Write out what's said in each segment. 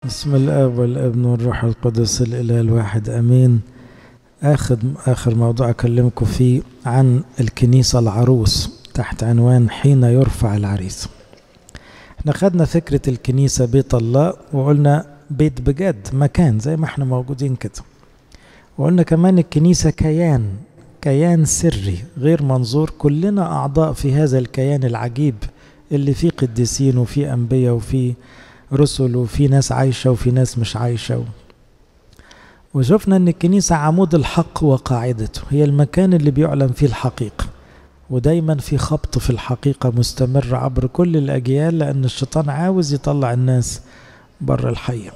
بسم الاب والابن والروح القدس الاله الواحد امين اخر اخر موضوع اكلمكم فيه عن الكنيسه العروس تحت عنوان حين يرفع العريس احنا خدنا فكره الكنيسه بيت الله وقلنا بيت بجد مكان زي ما احنا موجودين كده وقلنا كمان الكنيسه كيان كيان سري غير منظور كلنا اعضاء في هذا الكيان العجيب اللي فيه قديسين وفيه انبياء وفيه رسل وفي ناس عايشة وفي ناس مش عايشة وشفنا ان الكنيسة عمود الحق وقاعدته هي المكان اللي بيعلن فيه الحقيقة ودايما في خبط في الحقيقة مستمر عبر كل الأجيال لأن الشيطان عاوز يطلع الناس بره الحقيقة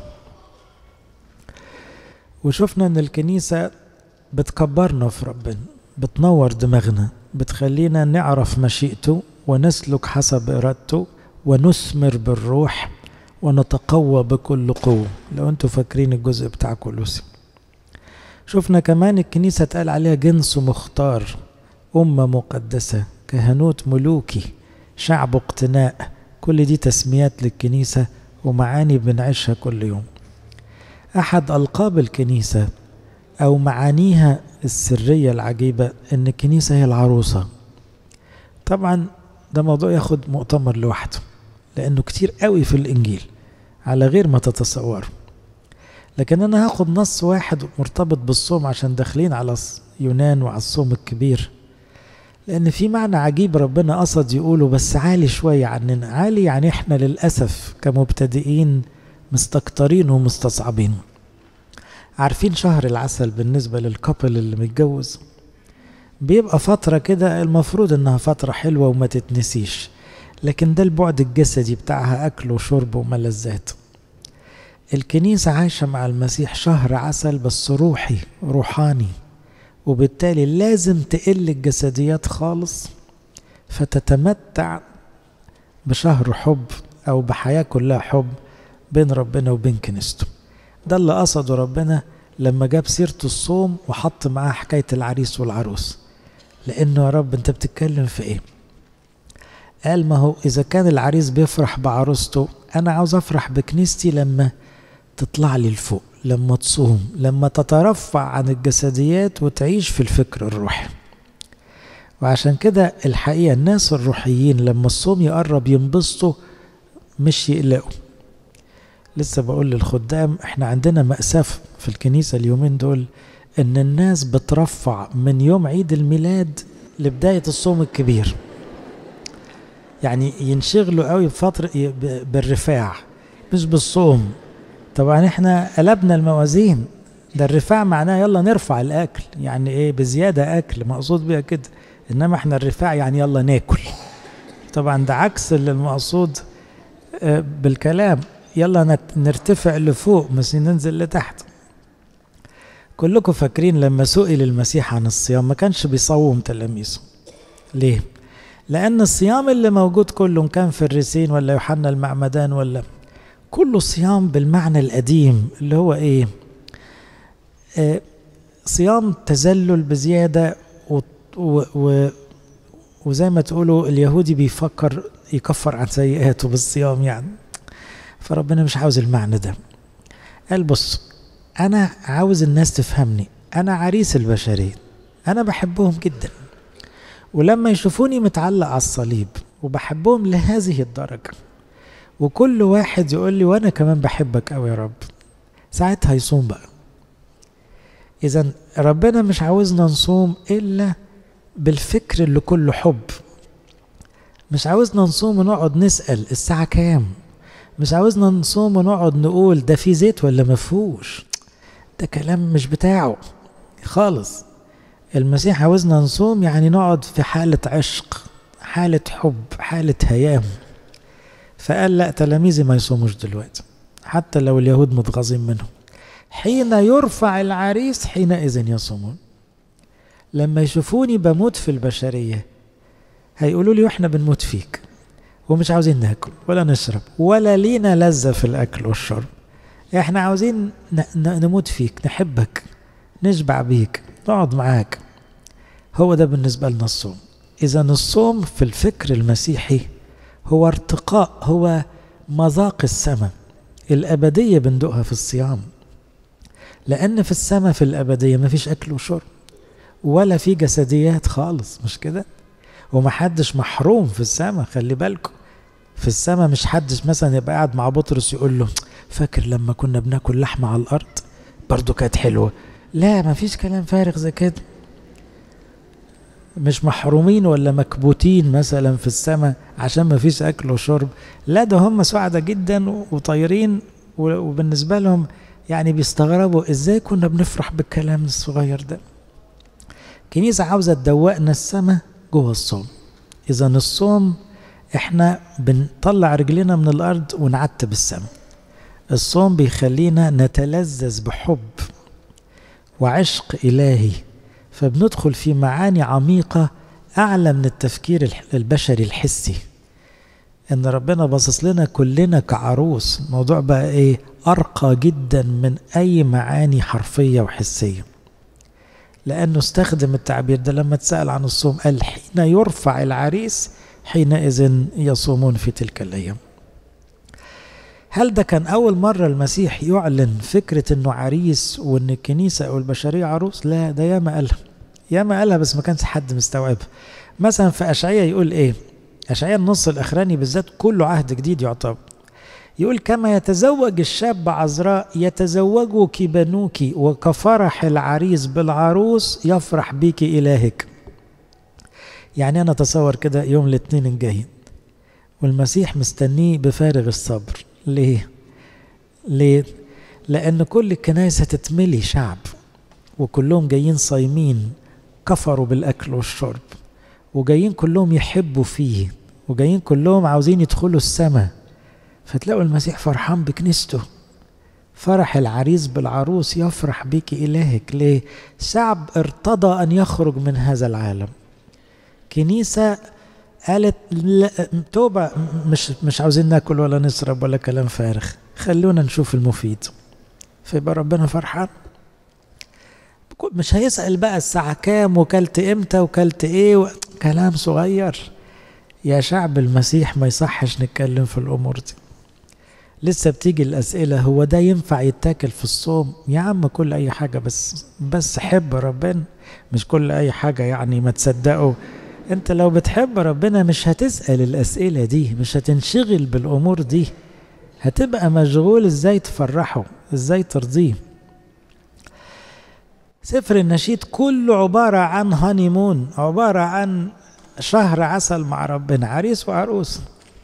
وشفنا ان الكنيسة بتكبرنا في ربنا بتنور دماغنا بتخلينا نعرف مشيئته ونسلك حسب إرادته ونثمر بالروح ونتقوى بكل قوة لو انتوا فاكرين الجزء بتاع كولوسي شفنا كمان الكنيسة اتقال عليها جنس مختار أمة مقدسة كهنوت ملوكي شعب اقتناء كل دي تسميات للكنيسة ومعاني بنعيشها كل يوم أحد ألقاب الكنيسة أو معانيها السرية العجيبة إن الكنيسة هي العروسة طبعا ده موضوع ياخد مؤتمر لوحده لأنه كتير قوي في الإنجيل على غير ما تتصوروا لكن أنا هاخد نص واحد مرتبط بالصوم عشان داخلين على يونان وعلى الصوم الكبير لأن في معنى عجيب ربنا قصد يقوله بس عالي شوية عننا عالي يعني إحنا للأسف كمبتدئين مستكترين ومستصعبين عارفين شهر العسل بالنسبة للكابل اللي متجوز بيبقى فترة كده المفروض إنها فترة حلوة وما تتنسيش لكن ده البعد الجسدي بتاعها أكل وشرب وملذات الكنيسة عايشة مع المسيح شهر عسل بس روحي روحاني وبالتالي لازم تقل الجسديات خالص فتتمتع بشهر حب أو بحياة كلها حب بين ربنا وبين كنيسته ده اللي قصده ربنا لما جاب سيرة الصوم وحط معاه حكاية العريس والعروس لأنه يا رب أنت بتتكلم في إيه قال ما هو إذا كان العريس بيفرح بعروسته أنا عاوز أفرح بكنيستي لما تطلع لي لفوق لما تصوم لما تترفع عن الجسديات وتعيش في الفكر الروحي وعشان كده الحقيقة الناس الروحيين لما الصوم يقرب ينبسطوا مش يقلقوا لسه بقول للخدام احنا عندنا مأساة في الكنيسة اليومين دول ان الناس بترفع من يوم عيد الميلاد لبداية الصوم الكبير يعني ينشغلوا قوي بفترة بالرفاع مش بالصوم طبعا احنا قلبنا الموازين ده الرفاع معناه يلا نرفع الاكل يعني ايه بزياده اكل مقصود بيها كده انما احنا الرفاع يعني يلا ناكل طبعا ده عكس اللي المقصود بالكلام يلا نرتفع لفوق مش ننزل لتحت كلكم فاكرين لما سئل المسيح عن الصيام ما كانش بيصوم تلاميذه ليه لأن الصيام اللي موجود كله كان في الرسين ولا يوحنا المعمدان ولا كله صيام بالمعنى القديم اللي هو إيه؟ آه صيام تذلل بزيادة و و و وزي ما تقولوا اليهودي بيفكر يكفر عن سيئاته بالصيام يعني فربنا مش عاوز المعنى ده قال بص أنا عاوز الناس تفهمني أنا عريس البشرية أنا بحبهم جداً ولما يشوفوني متعلق على الصليب وبحبهم لهذه الدرجة وكل واحد يقول لي وانا كمان بحبك قوي يا رب ساعتها يصوم بقى اذا ربنا مش عاوزنا نصوم الا بالفكر اللي كله حب مش عاوزنا نصوم ونقعد نسأل الساعة كام مش عاوزنا نصوم ونقعد نقول ده في زيت ولا مفهوش ده كلام مش بتاعه خالص المسيح عاوزنا نصوم يعني نقعد في حالة عشق حالة حب حالة هيام فقال لا تلاميذي ما يصوموش دلوقتي حتى لو اليهود متغاظين منهم حين يرفع العريس حينئذ يصومون لما يشوفوني بموت في البشرية هيقولوا لي واحنا بنموت فيك ومش عاوزين ناكل ولا نشرب ولا لينا لذة في الأكل والشرب احنا عاوزين نموت فيك نحبك نشبع بيك نقعد معاك هو ده بالنسبة لنا الصوم إذا الصوم في الفكر المسيحي هو ارتقاء هو مذاق السماء الأبدية بندوقها في الصيام لأن في السماء في الأبدية مفيش أكل وشرب ولا في جسديات خالص مش كده ومحدش محروم في السماء خلي بالكم في السماء مش حدش مثلا يبقى قاعد مع بطرس يقول له فاكر لما كنا بناكل لحمة على الأرض برضو كانت حلوة لا مفيش كلام فارغ زي كده مش محرومين ولا مكبوتين مثلا في السماء عشان ما فيش اكل وشرب لا ده هم سعداء جدا وطايرين وبالنسبه لهم يعني بيستغربوا ازاي كنا بنفرح بالكلام الصغير ده كنيسة عاوزة تدوقنا السماء جوه الصوم إذا الصوم إحنا بنطلع رجلنا من الأرض ونعتب السماء الصوم بيخلينا نتلذذ بحب وعشق إلهي فبندخل في معاني عميقة أعلى من التفكير البشري الحسي إن ربنا باصص لنا كلنا كعروس الموضوع بقى إيه أرقى جدا من أي معاني حرفية وحسية لأنه استخدم التعبير ده لما تسأل عن الصوم قال حين يرفع العريس حينئذ يصومون في تلك الأيام هل ده كان أول مرة المسيح يعلن فكرة إنه عريس وإن الكنيسة أو البشرية عروس؟ لا ده ياما قالها ياما قالها بس ما كانش حد مستوعبها. مثلا في أشعية يقول إيه؟ أشعية النص الأخراني بالذات كله عهد جديد يعتبر. يقول كما يتزوج الشاب عذراء يتزوجك بنوك وكفرح العريس بالعروس يفرح بك إلهك. يعني أنا أتصور كده يوم الاثنين الجاي والمسيح مستنيه بفارغ الصبر ليه؟ ليه؟ لأن كل الكنائس هتتملي شعب وكلهم جايين صايمين كفروا بالأكل والشرب وجايين كلهم يحبوا فيه وجايين كلهم عاوزين يدخلوا السماء فتلاقوا المسيح فرحان بكنيسته فرح العريس بالعروس يفرح بك إلهك ليه؟ شعب ارتضى أن يخرج من هذا العالم كنيسة قالت لا توبة مش مش عاوزين ناكل ولا نشرب ولا كلام فارغ خلونا نشوف المفيد فيبقى ربنا فرحان مش هيسأل بقى الساعة كام وكلت امتى وكلت ايه و... كلام صغير يا شعب المسيح ما يصحش نتكلم في الأمور دي لسه بتيجي الأسئلة هو ده ينفع يتاكل في الصوم يا عم كل أي حاجة بس بس حب ربنا مش كل أي حاجة يعني ما تصدقوا انت لو بتحب ربنا مش هتسأل الأسئلة دي مش هتنشغل بالأمور دي هتبقى مشغول ازاي تفرحه ازاي ترضيه سفر النشيد كله عبارة عن هانيمون عبارة عن شهر عسل مع ربنا عريس وعروس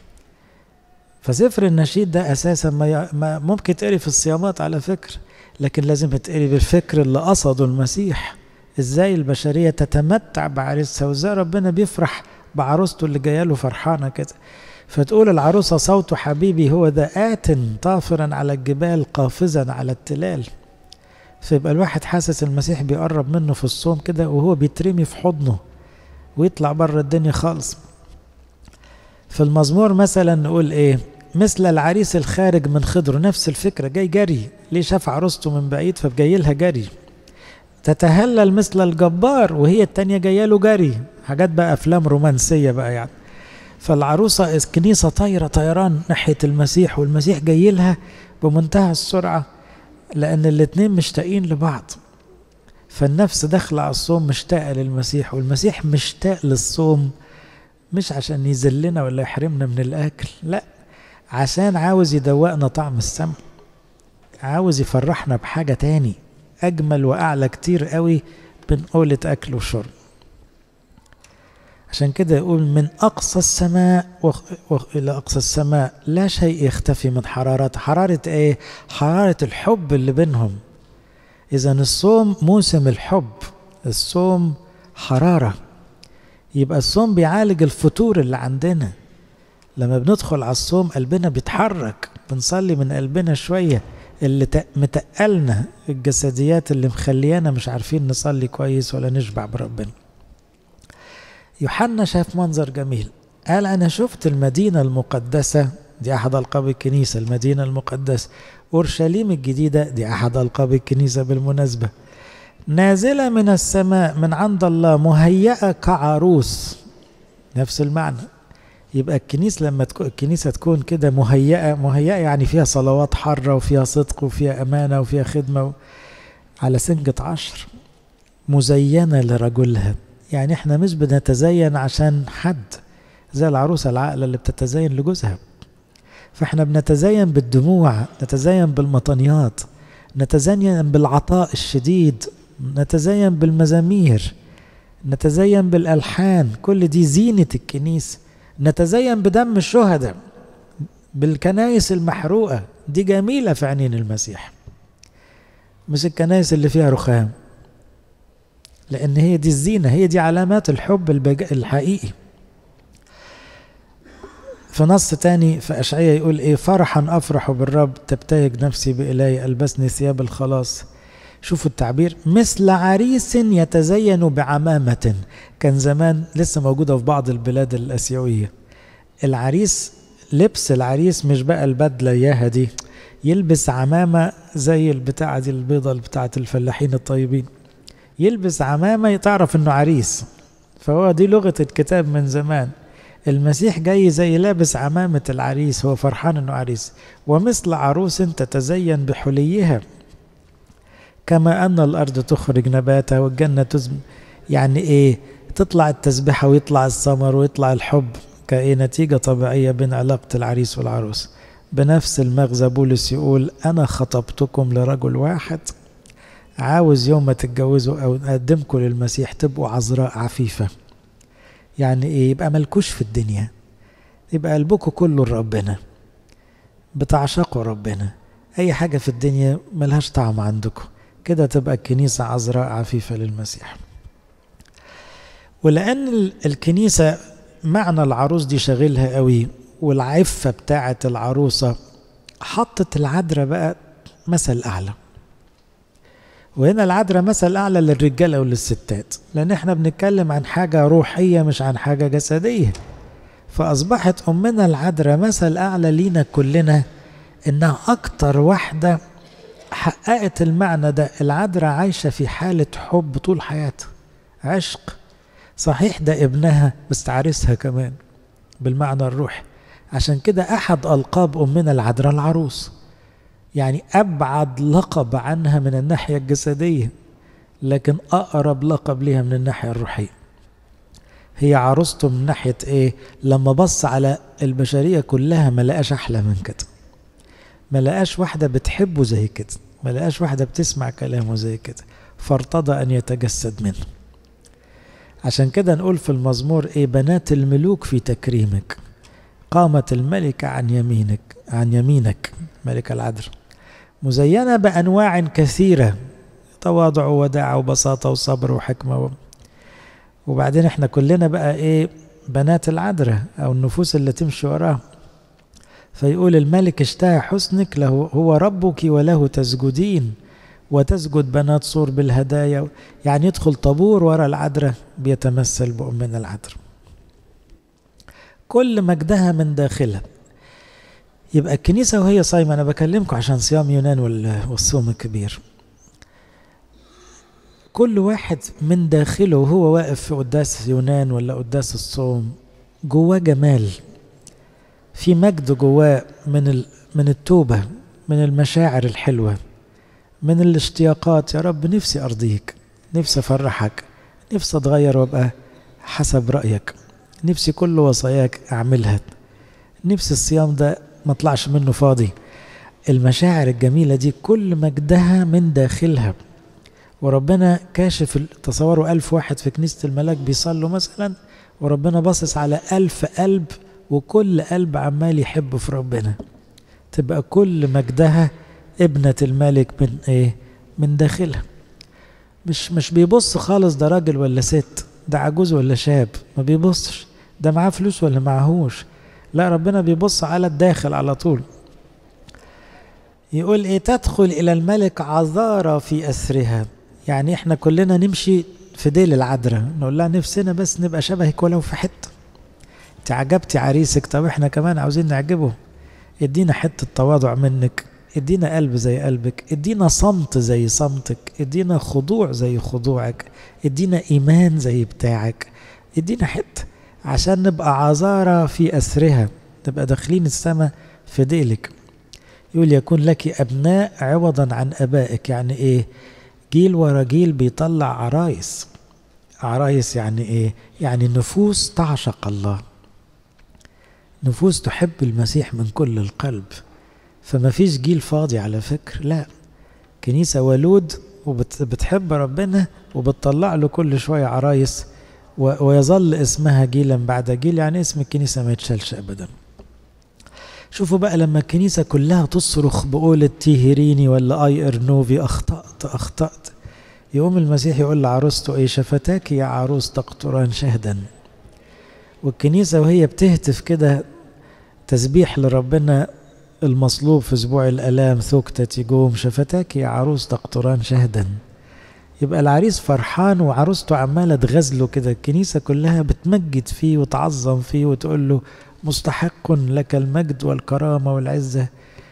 فسفر النشيد ده أساسا ما, ما ممكن تقري في الصيامات على فكرة لكن لازم تقري بالفكر اللي قصده المسيح ازاي البشريه تتمتع بعريسها وازاي ربنا بيفرح بعروسته اللي جايه له فرحانه كده فتقول العروسه صوت حبيبي هو ذا آت طافرا على الجبال قافزا على التلال فيبقى الواحد حاسس المسيح بيقرب منه في الصوم كده وهو بيترمي في حضنه ويطلع بره الدنيا خالص في المزمور مثلا نقول ايه مثل العريس الخارج من خضره نفس الفكره جاي جري ليه شاف عروسته من بعيد فجاي لها جري تتهلل مثل الجبار وهي التانية جاية له جري حاجات بقى أفلام رومانسية بقى يعني فالعروسة الكنيسة طايرة طيران ناحية المسيح والمسيح جاي لها بمنتهى السرعة لأن الاتنين مشتاقين لبعض فالنفس داخلة على الصوم مشتاقة للمسيح والمسيح مشتاق للصوم مش عشان يذلنا ولا يحرمنا من الأكل لا عشان عاوز يدوقنا طعم السماء عاوز يفرحنا بحاجة تاني أجمل وأعلى كتير قوي من قولة أكل وشرب عشان كده يقول من أقصى السماء وخ... وخ... إلى أقصى السماء لا شيء يختفي من حرارات حرارة إيه؟ حرارة الحب اللي بينهم إذا الصوم موسم الحب الصوم حرارة يبقى الصوم بيعالج الفتور اللي عندنا لما بندخل على الصوم قلبنا بيتحرك بنصلي من قلبنا شويه اللي متقلنا الجسديات اللي مخليانا مش عارفين نصلي كويس ولا نشبع بربنا يوحنا شاف منظر جميل قال أنا شفت المدينة المقدسة دي أحد ألقاب الكنيسة المدينة المقدسة أورشليم الجديدة دي أحد ألقاب الكنيسة بالمناسبة نازلة من السماء من عند الله مهيئة كعروس نفس المعنى يبقى الكنيسة لما تكون الكنيسة تكون كده مهيئة مهيئة يعني فيها صلوات حارة وفيها صدق وفيها أمانة وفيها خدمة و... على سنجة عشر مزينة لرجلها يعني احنا مش بنتزين عشان حد زي العروسة العاقلة اللي بتتزين لجوزها فاحنا بنتزين بالدموع نتزين بالمطنيات نتزين بالعطاء الشديد نتزين بالمزامير نتزين بالألحان كل دي زينة الكنيسة نتزين بدم الشهداء بالكنايس المحروقة دي جميلة في عينين المسيح مش الكنايس اللي فيها رخام لأن هي دي الزينة هي دي علامات الحب البج... الحقيقي في نص تاني في أشعية يقول إيه فرحا أفرح بالرب تبتهج نفسي بإلهي ألبسني ثياب الخلاص شوفوا التعبير مثل عريس يتزين بعمامة كان زمان لسه موجودة في بعض البلاد الأسيوية العريس لبس العريس مش بقى البدلة إياها دي يلبس عمامة زي البتاعة دي البيضة بتاعة الفلاحين الطيبين يلبس عمامة تعرف انه عريس فهو دي لغة الكتاب من زمان المسيح جاي زي لابس عمامة العريس هو فرحان انه عريس ومثل عروس تتزين بحليها كما أن الأرض تخرج نباتها والجنة تزم يعني إيه تطلع التسبحة ويطلع الثمر ويطلع الحب كأي نتيجة طبيعية بين علاقة العريس والعروس بنفس المغزى بولس يقول أنا خطبتكم لرجل واحد عاوز يوم ما تتجوزوا أو أقدمكم للمسيح تبقوا عذراء عفيفة يعني إيه يبقى ملكوش في الدنيا يبقى قلبكم كله لربنا بتعشقوا ربنا أي حاجة في الدنيا ملهاش طعم عندكم كده تبقى الكنيسة عذراء عفيفة للمسيح ولأن الكنيسة معنى العروس دي شاغلها قوي والعفة بتاعة العروسة حطت العذراء بقى مثل أعلى وهنا العذراء مثل أعلى للرجالة وللستات لأن احنا بنتكلم عن حاجة روحية مش عن حاجة جسدية فأصبحت أمنا العذراء مثل أعلى لينا كلنا إنها أكتر واحدة حققت المعنى ده العذراء عايشة في حالة حب طول حياتها عشق صحيح ده ابنها بس عريسها كمان بالمعنى الروحي عشان كده أحد ألقاب أمنا العذراء العروس يعني أبعد لقب عنها من الناحية الجسدية لكن أقرب لقب ليها من الناحية الروحية هي عروسته من ناحية إيه لما بص على البشرية كلها ما لقاش أحلى من كده ما لقاش واحدة بتحبه زي كده ما لقاش واحدة بتسمع كلامه زي كده فارتضى أن يتجسد منه عشان كده نقول في المزمور إيه بنات الملوك في تكريمك قامت الملكة عن يمينك عن يمينك ملك العدل مزينة بأنواع كثيرة تواضع ووداعة وبساطة وصبر وحكمة و... وبعدين احنا كلنا بقى ايه بنات العذراء او النفوس اللي تمشي وراه فيقول الملك اشتهى حسنك له هو ربك وله تسجدين وتسجد بنات صور بالهدايا يعني يدخل طابور ورا العذراء بيتمثل بأمنا العذراء كل مجدها من داخلها يبقى الكنيسة وهي صايمة أنا بكلمكم عشان صيام يونان والصوم الكبير كل واحد من داخله وهو واقف في قداس يونان ولا قداس الصوم جواه جمال في مجد جواه من من التوبة من المشاعر الحلوة من الاشتياقات يا رب نفسي أرضيك نفسي أفرحك نفسي أتغير وأبقى حسب رأيك نفسي كل وصاياك أعملها نفسي الصيام ده ما طلعش منه فاضي المشاعر الجميلة دي كل مجدها من داخلها وربنا كاشف تصوروا ألف واحد في كنيسة الملاك بيصلوا مثلا وربنا باصص على ألف قلب وكل قلب عمال يحب في ربنا تبقى كل مجدها ابنة الملك من ايه من داخلها مش مش بيبص خالص ده راجل ولا ست ده عجوز ولا شاب ما بيبصش ده معاه فلوس ولا معهوش لا ربنا بيبص على الداخل على طول يقول ايه تدخل الى الملك عذارى في اسرها يعني احنا كلنا نمشي في ديل العذراء نقول لها نفسنا بس نبقى شبهك ولو في حته انت عجبتي عريسك طب احنا كمان عاوزين نعجبه ادينا حته تواضع منك ادينا قلب زي قلبك ادينا صمت زي صمتك ادينا خضوع زي خضوعك ادينا ايمان زي بتاعك ادينا حته عشان نبقى عذارى في أسرها نبقى داخلين السماء في ديلك يقول يكون لك أبناء عوضا عن أبائك يعني إيه جيل ورا جيل بيطلع عرايس عرايس يعني إيه يعني نفوس تعشق الله نفوس تحب المسيح من كل القلب فما فيش جيل فاضي على فكر لا كنيسة ولود وبتحب ربنا وبتطلع له كل شوية عرايس ويظل اسمها جيلا بعد جيل يعني اسم الكنيسة ما يتشالش أبدا شوفوا بقى لما الكنيسة كلها تصرخ بقولة تيهريني ولا اي ارنوفي اخطأت اخطأت يقوم المسيح يقول لعروسته ايه شفتاك يا عروس تقطران شهدا والكنيسة وهي بتهتف كده تسبيح لربنا المصلوب في اسبوع الالام ثكتة جوم شفتاك يا عروس تقطران شهدا يبقى العريس فرحان وعروسته عمالة تغزله كده الكنيسة كلها بتمجد فيه وتعظم فيه وتقول له مستحق لك المجد والكرامة والعزة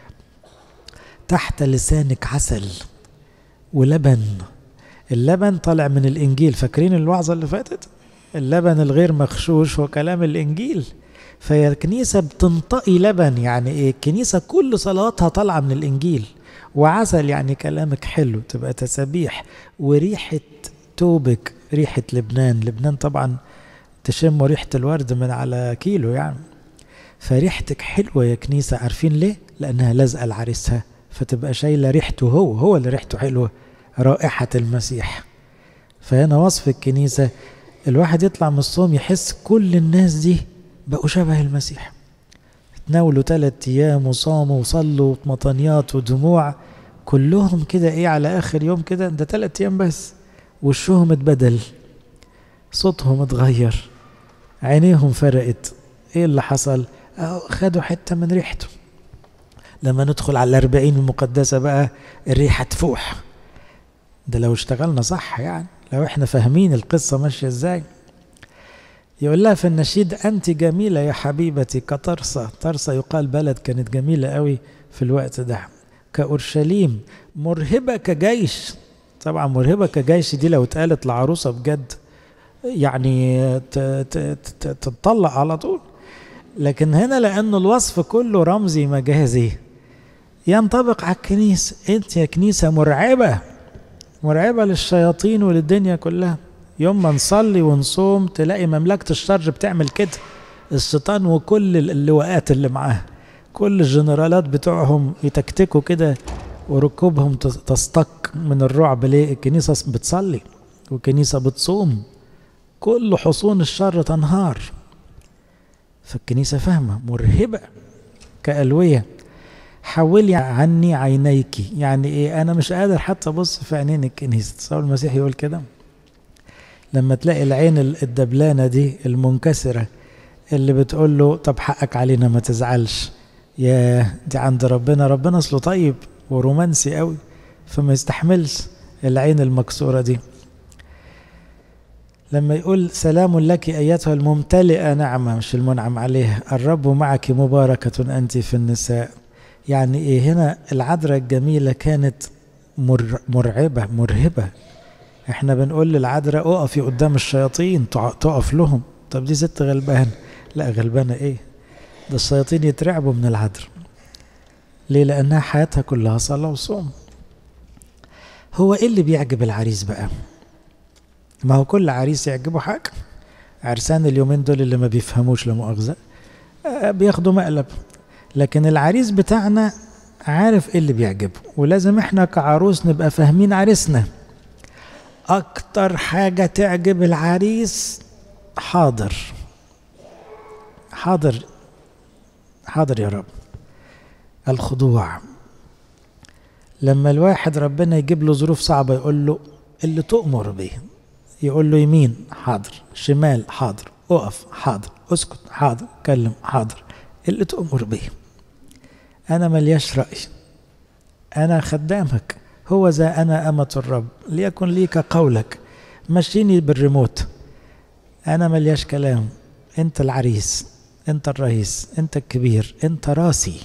تحت لسانك عسل ولبن اللبن طالع من الإنجيل فاكرين الوعظة اللي فاتت اللبن الغير مغشوش هو كلام الإنجيل فهي الكنيسة بتنطقي لبن يعني إيه الكنيسة كل صلواتها طالعة من الإنجيل وعسل يعني كلامك حلو تبقى تسابيح وريحة توبك ريحة لبنان لبنان طبعا تشم ريحة الورد من على كيلو يعني فريحتك حلوة يا كنيسة عارفين ليه؟ لأنها لازقة لعريسها فتبقى شايلة ريحته هو هو اللي ريحته حلوة رائحة المسيح فهنا وصف الكنيسة الواحد يطلع من الصوم يحس كل الناس دي بقوا شبه المسيح تناولوا ثلاثة أيام وصاموا وصلوا مطنيات ودموع كلهم كده إيه على آخر يوم كده ده ثلاثة أيام بس وشهم اتبدل صوتهم اتغير عينيهم فرقت ايه اللي حصل خدوا حتة من ريحته لما ندخل على الأربعين المقدسة بقى الريحة تفوح ده لو اشتغلنا صح يعني لو احنا فاهمين القصة ماشية ازاي يقول لها في النشيد أنت جميلة يا حبيبتي كطرسة طرسة يقال بلد كانت جميلة قوي في الوقت ده كأورشليم مرهبة كجيش طبعا مرهبة كجيش دي لو اتقالت لعروسة بجد يعني تتطلق على طول لكن هنا لأنه الوصف كله رمزي مجازي ينطبق على الكنيسة انت يا كنيسة مرعبة مرعبة للشياطين وللدنيا كلها يوم ما نصلي ونصوم تلاقي مملكة الشر بتعمل كده الشيطان وكل اللواءات اللي معاه كل الجنرالات بتوعهم يتكتكوا كده وركوبهم تصطك من الرعب ليه الكنيسة بتصلي والكنيسة بتصوم كل حصون الشر تنهار فالكنيسة فاهمة مرهبة كألوية حولي عني عينيك يعني ايه انا مش قادر حتى ابص في عينين الكنيسة تصور المسيح يقول كده لما تلاقي العين الدبلانة دي المنكسرة اللي بتقول له طب حقك علينا ما تزعلش يا دي عند ربنا ربنا اصله طيب ورومانسي قوي فما يستحملش العين المكسورة دي لما يقول سلام لك أيتها الممتلئة نعمة مش المنعم عليها الرب معك مباركة أنت في النساء يعني إيه هنا العذراء الجميلة كانت مر مرعبة مرهبة احنا بنقول للعذراء اقفي قدام الشياطين تقف لهم طب دي ست غلبان لا غلبانة ايه ده الشياطين يترعبوا من العذراء ليه لأنها حياتها كلها صلاة وصوم هو ايه اللي بيعجب العريس بقى ما هو كل عريس يعجبه حاجة عرسان اليومين دول اللي ما بيفهموش لا مؤاخذة بياخدوا مقلب لكن العريس بتاعنا عارف ايه اللي بيعجبه ولازم احنا كعروس نبقى فاهمين عريسنا اكتر حاجة تعجب العريس حاضر حاضر حاضر يا رب الخضوع لما الواحد ربنا يجيب له ظروف صعبة يقول له اللي تؤمر به يقول له يمين حاضر شمال حاضر اقف حاضر اسكت حاضر كلم حاضر اللي تؤمر به انا ملياش رأي انا خدامك هو ذا انا امة الرب ليكن ليك قولك مشيني بالريموت انا ملياش كلام انت العريس انت الرئيس انت الكبير انت راسي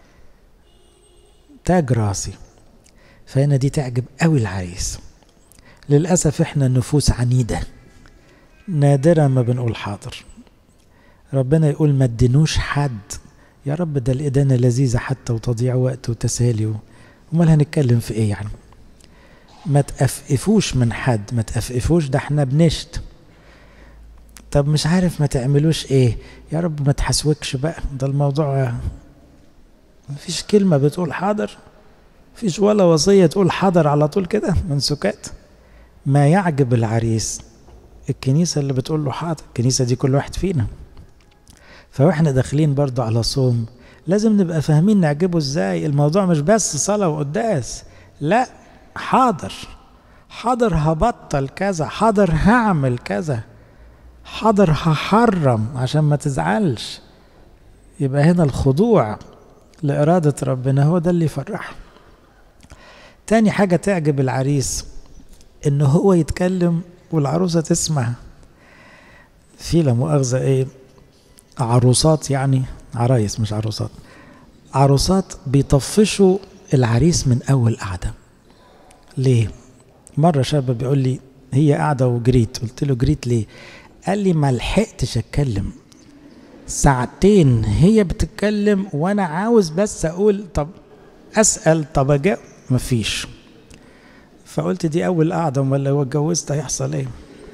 تاج راسي فهنا دي تعجب قوي العريس للأسف احنا نفوس عنيدة نادرا ما بنقول حاضر ربنا يقول ما ادينوش حد يا رب ده الإدانة لذيذة حتى وتضييع وقت وتسالي امال هنتكلم في ايه يعني ما تقفقفوش من حد ما تقفقفوش ده احنا بنشت طب مش عارف ما تعملوش ايه يا رب ما تحسوكش بقى ده الموضوع مفيش كلمة بتقول حاضر مفيش ولا وصية تقول حاضر على طول كده من سكات ما يعجب العريس الكنيسة اللي بتقول له حاضر الكنيسة دي كل واحد فينا فواحنا داخلين برضه على صوم لازم نبقى فاهمين نعجبه ازاي الموضوع مش بس صلاة وقداس لا حاضر حاضر هبطل كذا حاضر هعمل كذا حاضر هحرم عشان ما تزعلش يبقى هنا الخضوع لإرادة ربنا هو ده اللي يفرحه تاني حاجة تعجب العريس إن هو يتكلم والعروسة تسمع في لا مؤاخذة إيه عروسات يعني عرايس مش عروسات عروسات بيطفشوا العريس من أول قعدة ليه؟ مرة شاب بيقول لي هي قاعدة وجريت قلت له جريت ليه؟ قال لي ما لحقتش اتكلم ساعتين هي بتتكلم وانا عاوز بس اقول طب اسال طب اجاوب مفيش فقلت دي اول قعده امال لو اتجوزت هيحصل ايه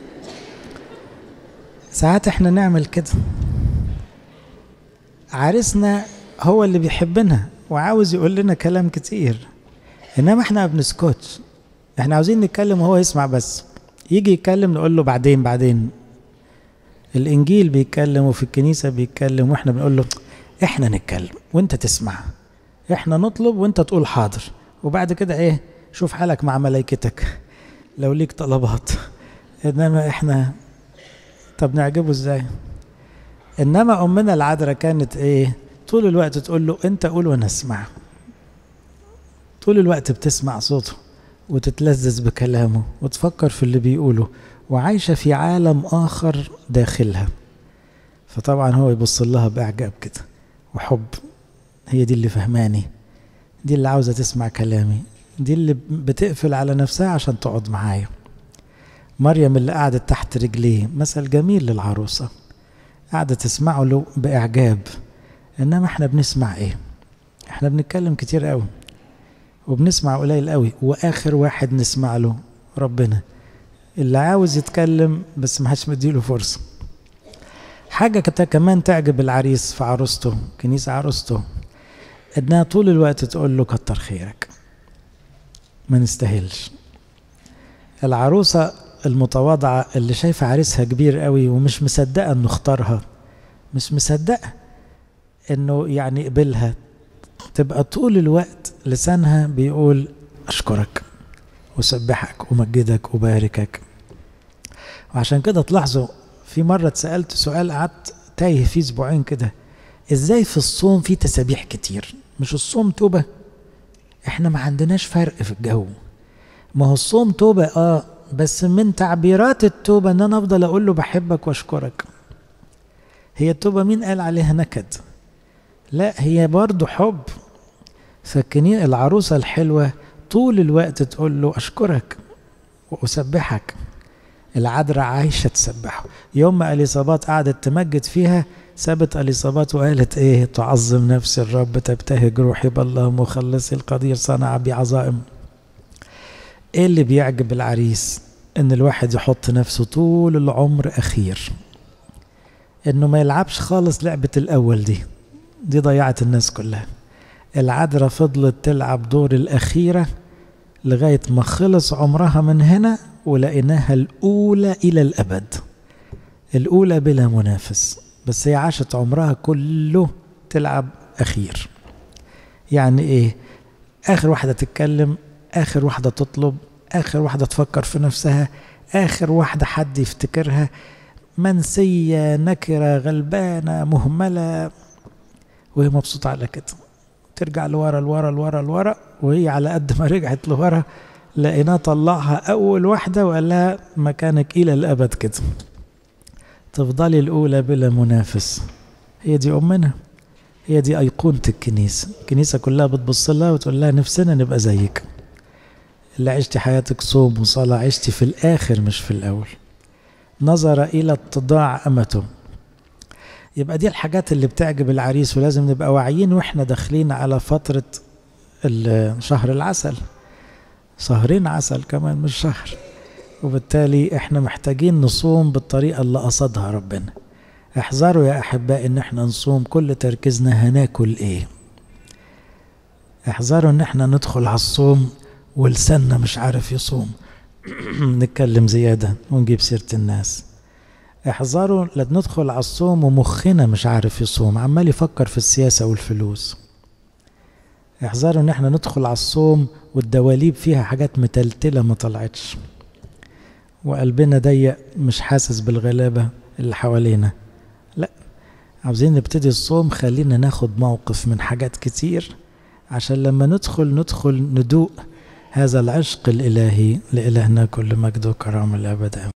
ساعات احنا نعمل كده عريسنا هو اللي بيحبنا وعاوز يقول لنا كلام كتير انما احنا ما بنسكتش احنا عاوزين نتكلم وهو يسمع بس يجي يتكلم نقول له بعدين بعدين الانجيل بيتكلم وفي الكنيسه بيتكلم واحنا بنقول له احنا نتكلم وانت تسمع احنا نطلب وانت تقول حاضر وبعد كده ايه شوف حالك مع ملائكتك لو ليك طلبات انما احنا طب نعجبه ازاي انما امنا العذراء كانت ايه طول الوقت تقول له انت قول وانا اسمع طول الوقت بتسمع صوته وتتلذذ بكلامه وتفكر في اللي بيقوله وعايشة في عالم آخر داخلها فطبعا هو يبص لها بإعجاب كده وحب هي دي اللي فهماني دي اللي عاوزة تسمع كلامي دي اللي بتقفل على نفسها عشان تقعد معايا مريم اللي قعدت تحت رجليه مثل جميل للعروسة قاعدة تسمعه له بإعجاب إنما إحنا بنسمع إيه إحنا بنتكلم كتير قوي وبنسمع قليل قوي وآخر واحد نسمع له ربنا اللي عاوز يتكلم بس ما حدش مديله فرصة حاجة كمان تعجب العريس في عروسته كنيسة عروسته انها طول الوقت تقول له كتر خيرك ما نستاهلش العروسة المتواضعة اللي شايفة عريسها كبير قوي ومش مصدقة انه اختارها مش مصدقة انه يعني يقبلها تبقى طول الوقت لسانها بيقول اشكرك وسبحك ومجدك وباركك وعشان كده تلاحظوا في مرة اتسألت سؤال قعدت تايه فيه اسبوعين كده ازاي في الصوم في تسابيح كتير مش الصوم توبة احنا ما عندناش فرق في الجو ما هو الصوم توبة اه بس من تعبيرات التوبة ان انا افضل اقول له بحبك واشكرك هي التوبة مين قال عليها نكد لا هي برضو حب فالكنيسة العروسة الحلوة طول الوقت تقول له أشكرك وأسبحك العذراء عايشة تسبحه يوم ما أليصابات قعدت تمجد فيها سابت أليصابات وقالت إيه تعظم نفس الرب تبتهج روحي بالله مخلصي القدير صنع بي عظائم إيه اللي بيعجب العريس إن الواحد يحط نفسه طول العمر أخير إنه ما يلعبش خالص لعبة الأول دي دي ضيعت الناس كلها العذراء فضلت تلعب دور الأخيرة لغاية ما خلص عمرها من هنا ولقيناها الأولى إلى الأبد الأولى بلا منافس بس هي عاشت عمرها كله تلعب أخير يعني إيه آخر واحدة تتكلم آخر واحدة تطلب آخر واحدة تفكر في نفسها آخر واحدة حد يفتكرها منسية نكرة غلبانة مهملة وهي مبسوطة على كده ترجع لورا لورا لورا لورا وهي على قد ما رجعت لورا لقيناه طلعها أول واحدة وقال لها مكانك إلى الأبد كده تفضلي الأولى بلا منافس هي دي أمنا هي دي أيقونة الكنيسة الكنيسة كلها بتبص لها وتقول لها نفسنا نبقى زيك اللي عشتي حياتك صوم وصلاة عشتي في الآخر مش في الأول نظر إلى اتضاع أمته يبقى دي الحاجات اللي بتعجب العريس ولازم نبقى واعيين واحنا داخلين على فترة شهر العسل شهرين عسل كمان مش شهر وبالتالي احنا محتاجين نصوم بالطريقة اللي قصدها ربنا احذروا يا احبائي ان احنا نصوم كل تركيزنا هناكل ايه احذروا ان احنا ندخل على الصوم ولساننا مش عارف يصوم نتكلم زيادة ونجيب سيرة الناس احذروا لا ندخل على الصوم ومخنا مش عارف يصوم عمال يفكر في السياسة والفلوس احذروا ان احنا ندخل على الصوم والدواليب فيها حاجات متلتلة ما طلعتش وقلبنا ضيق مش حاسس بالغلابة اللي حوالينا لا عاوزين نبتدي الصوم خلينا ناخد موقف من حاجات كتير عشان لما ندخل ندخل ندوق هذا العشق الإلهي لإلهنا كل مجد وكرامة الأبد